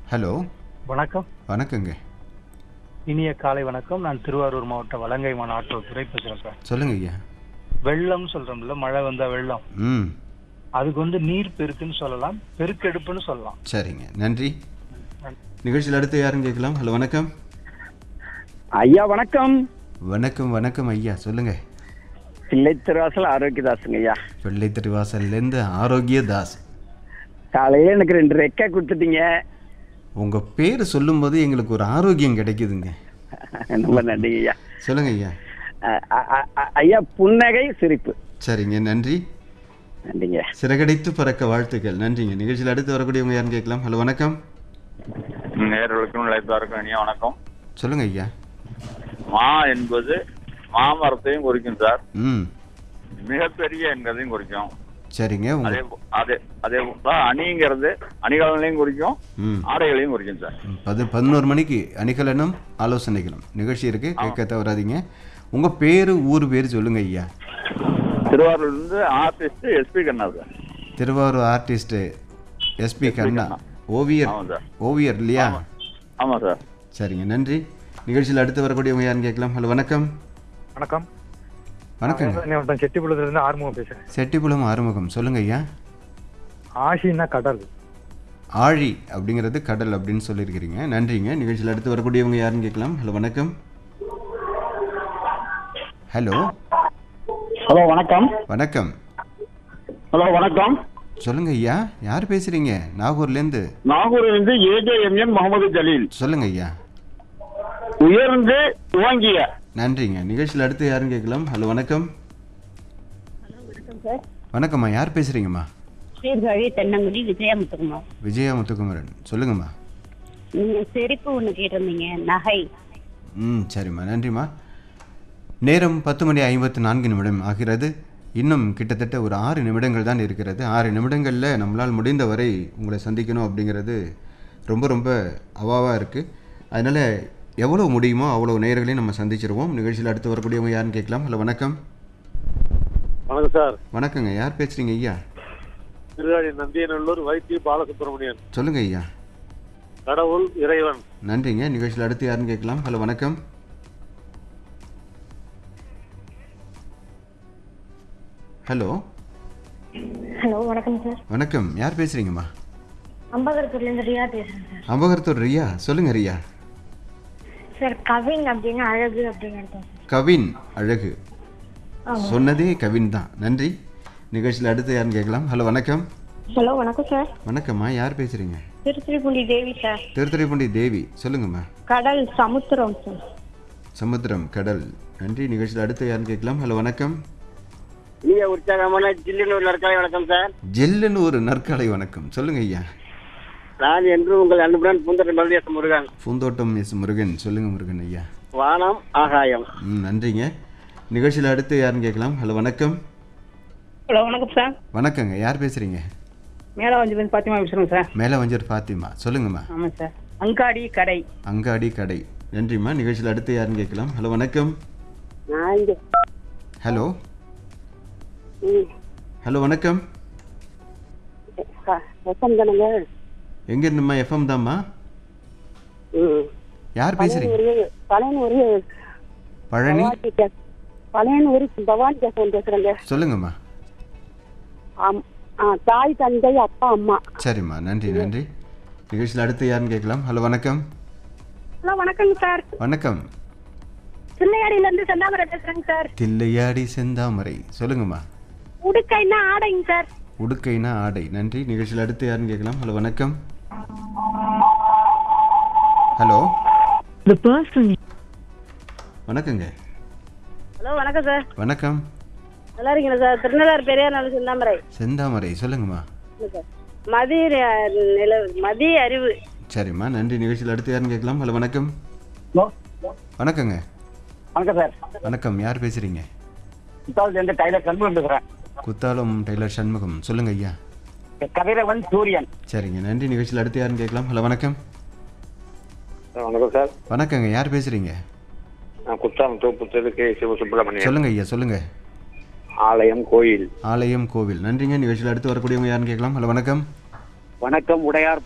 hello வணக்கம் வணக்கங்க இனிய காலை வணக்கம் நான் திருவாரூர் மாவட்டம் வலங்கை மாவட்ட துறை பேசுறேன் சார் சொல்லுங்க ஐயா வெள்ளம் சொல்றோம்ல மழை வந்தா வெள்ளம் ம் அதுக்கு வந்து நீர் பெருக்குன்னு சொல்லலாம் பெருக்கெடுப்புன்னு சொல்லலாம் சரிங்க நன்றி நிகழ்ச்சியில் அடுத்து யாருன்னு கேட்கலாம் ஹலோ வணக்கம் ஐயா வணக்கம் வணக்கம் வணக்கம் ஐயா சொல்லுங்க பிள்ளை திருவாசல் ஆரோக்கியதாசுங்க ஐயா பிள்ளை திருவாசல்லேருந்து ஆரோக்கிய தாஸ் காலையில எனக்கு ரெண்டு ரெக்கை கொடுத்துட்டீங்க உங்கள் பேர் சொல்லும்போது எங்களுக்கு ஒரு ஆரோக்கியம் கிடைக்குதுங்க ரொம்ப நன்றி ஐயா சொல்லுங்க ஐயா அ- அ- அ- அ- ஐயா புன்னகை சிரிப்பு சரிங்க நன்றி நன்றிங்க சிறகடித்து பறக்க வாழ்த்துக்கள் நன்றிங்க நிகழ்ச்சியில் அடுத்து வரக்கூடியவங்க யாருன்னு கேட்கலாம் ஹலோ வணக்கம் நேர்களுக்கும் நிலைத்தாருக்கும் இனிய வணக்கம் சொல்லுங்க ஐயா மா என்பது மாமரத்தையும் குறிக்கும் சார் ம் மிகப்பெரிய என்பதையும் குறிக்கும் சரிங்க அதே உங்க போ- அதே அதே போல அணிங்கிறது அணிகலனையும் குறிக்கும் ம் ஆடைகளையும் குறிக்கும் சார் பது பதினோரு மணிக்கு அணிகலனும் ஆலோசனைகளும் நிகழ்ச்சி இருக்கு கேட்க தவறாதீங்க உங்க பேரு ஊர் பேர் சொல்லுங்க ஐயா திருவாரூர்ல இருந்து artist SP Kanna sir Thiruvarur artist SP Kanna ஓவியர் ஆமாம் சார் ஓவியர் இல்லையா ஆமாம் சார் சரிங்க நன்றி நிகழ்ச்சியில் அடுத்து வரக்கூடியவங்க யாருன்னு கேட்கலாம் ஹலோ வணக்கம் வணக்கம் வணக்கங்க மாவட்டம் செட்டிப்புலத்துல இருந்து ஆறுமுகம் பேசுறேன் செட்டிப்புலம் ஆறுமுகம் சொல்லுங்க ஐயா ஆஷின்னா கடல் ஆழி அப்படிங்கிறது கடல் அப்படின்னு சொல்லியிருக்கிறீங்க நன்றிங்க நிகழ்ச்சியில் அடுத்து வரக்கூடியவங்க யாருன்னு கேட்கலாம் ஹலோ வணக்கம் ஹலோ ஹலோ வணக்கம் வணக்கம் ஹலோ வணக்கம் சொல்லுங்க ஐயா யார் பேசுறீங்க நாகூர்லேருந்து நாகூரிலிருந்து ஏஜேஎம்என் முகமது ஜலீல் சொல்லுங்க ஐயா உயர்ந்து துவங்கிய நன்றிங்க நிகழ்ச்சியில் அடுத்து யாருன்னு கேட்கலாம் ஹலோ வணக்கம் வணக்கம் சார் வணக்கம்மா யார் பேசுறீங்கம்மா சீர்காழி தென்னங்குடி விஜயமுத்துக்குமார் விஜயா முத்துக்குமரன் சொல்லுங்கம்மா நீங்க செருப்பு ஒண்ணு கேட்டிருந்தீங்க நகை ம் சரிம்மா நன்றிம்மா நேரம் பத்து மணி ஐம்பத்து நான்கு நிமிடம் ஆகிறது இன்னும் கிட்டத்தட்ட ஒரு ஆறு நிமிடங்கள் தான் இருக்கிறது ஆறு நிமிடங்களில் நம்மளால் முடிந்தவரை உங்களை சந்திக்கணும் அப்படிங்கிறது ரொம்ப ரொம்ப அவாவாக இருக்குது அதனால் எவ்வளோ முடியுமோ அவ்வளோ நேயர்களையும் நம்ம சந்திச்சிருவோம் நிகழ்ச்சியில் அடுத்து வரக்கூடியவங்க யாருன்னு கேட்கலாம் ஹலோ வணக்கம் வணக்கம் சார் வணக்கங்க யார் பேசுகிறீங்க ஐயா திருவாடி நந்தியநல்லூர் வைத்திய பாலசுப்ரமணியன் சொல்லுங்க ஐயா கடவுள் இறைவன் நன்றிங்க நிகழ்ச்சியில் அடுத்து யாருன்னு கேட்கலாம் ஹலோ வணக்கம் ஹலோ ஹலோ வணக்கம் சார் வணக்கம் யார் பேசுறீங்கம்மா அம்பகரத்தூர்லேருந்து ரியா பேசுகிறேன் சார் அம்பகரத்தூர் ரியா சொல்லுங்க ரியா சார் கவின் அப்படின்னு அழகு அப்படின்னு அர்த்தம் சார் கவின் அழகு ஆமாம் சொன்னதே கவின் தான் நன்றி நிகழ்ச்சியில் அடுத்து யாருன்னு கேட்கலாம் ஹலோ வணக்கம் ஹலோ வணக்கம் சார் வணக்கம்மா யார் பேசுறீங்க திருத்துறைப்பூண்டி தேவி சார் திருத்துறைப்பூண்டி தேவி சொல்லுங்கம்மா கடல் சமுத்திரம் சார் சமுத்திரம் கடல் நன்றி நிகழ்ச்சியில் அடுத்து யாருன்னு கேட்கலாம் ஹலோ வணக்கம் இனிய உற்சாகமான ஜில்லுன்னு ஒரு நற்காலை வணக்கம் சார் ஜெல்லுன்னு ஒரு நற்காலை வணக்கம் சொல்லுங்க ஐயா நான் என்று உங்கள் அன்புடன் பூந்தரை மல்லியச முருகன் பூந்தோட்டம் எஸ் முருகன் சொல்லுங்க முருகன் ஐயா வானம் ஆகாயம் ம் நன்றிங்க நிகழ்ச்சியில் அடுத்து யாருன்னு கேட்கலாம் ஹலோ வணக்கம் ஹலோ வணக்கம் சார் வணக்கங்க யார் பேசுறீங்க மேலே வந்து பாத்திமா பேசுகிறேன் சார் மேலே வஞ்சர் ஃபாத்திமா சொல்லுங்கம்மா ஆமாம் சார் அங்காடி கடை அங்காடி கடை நன்றிம்மா நிகழ்ச்சியில் அடுத்து யாருன்னு கேட்கலாம் ஹலோ வணக்கம் நான் இங்கே ஹலோ ஹலோ வணக்கம் வசந்தனுங்க எங்க இருந்துமா எஃப்எம் தாம்மா யார் பேசுறீங்க பழையன் ஒரு பழனி பழையன் ஒரு பவானி பேசுகிறேன் பேசுகிறேங்க சொல்லுங்கம்மா தாய் தந்தை அப்பா அம்மா சரிம்மா நன்றி நன்றி நிகழ்ச்சியில் அடுத்து யாருன்னு கேட்கலாம் ஹலோ வணக்கம் ஹலோ வணக்கங்க சார் வணக்கம் சின்னையாடியிலேருந்து செந்தாமரை பேசுகிறேங்க சார் தில்லையாடி செந்தாமரை சொல்லுங்கம்மா உடுக்கைன்னா ஆடைங்க சார் உடுக்கைனா ஆடை நன்றி நிகழ்ச்சியில் அடுத்து யாருன்னு கேட்கலாம் ஹலோ வணக்கம் ஹலோ வணக்கங்க ஹலோ வணக்கம் சார் வணக்கம் நல்லா இருக்கீங்களா சார் திருநள்ளாறு பெரியார் நல்ல செந்தாமரை செந்தாமரை சொல்லுங்கம்மா மதி நில மதிய அறிவு சரிம்மா நன்றி நிகழ்ச்சியில் அடுத்து யாருன்னு கேட்கலாம் ஹலோ வணக்கம் வணக்கங்க வணக்கம் சார் வணக்கம் யார் பேசுறீங்க இருந்து டைலர் சண்முகம் பேசுறேன் குத்தாலம் டெய்லர் சண்முகம் சொல்லுங்க ஐயா கதிரவன் சூரியன் சரிங்க நன்றி நிகழ்ச்சியில் அடுத்து யாருன்னு கேட்கலாம் ஹலோ வணக்கம் வணக்கம் சார் வணக்கங்க யார் பேசுறீங்க நான் குற்றாலம் தோப்புத்தது கே சிவசுப்பிரமணியன் சொல்லுங்க ஐயா சொல்லுங்க ஆலயம் கோயில் ஆலயம் கோவில் நன்றிங்க நிகழ்ச்சியில் அடுத்து வரக்கூடியவங்க யாருன்னு கேட்கலாம் ஹலோ வணக்கம் வணக்கம் உடையார்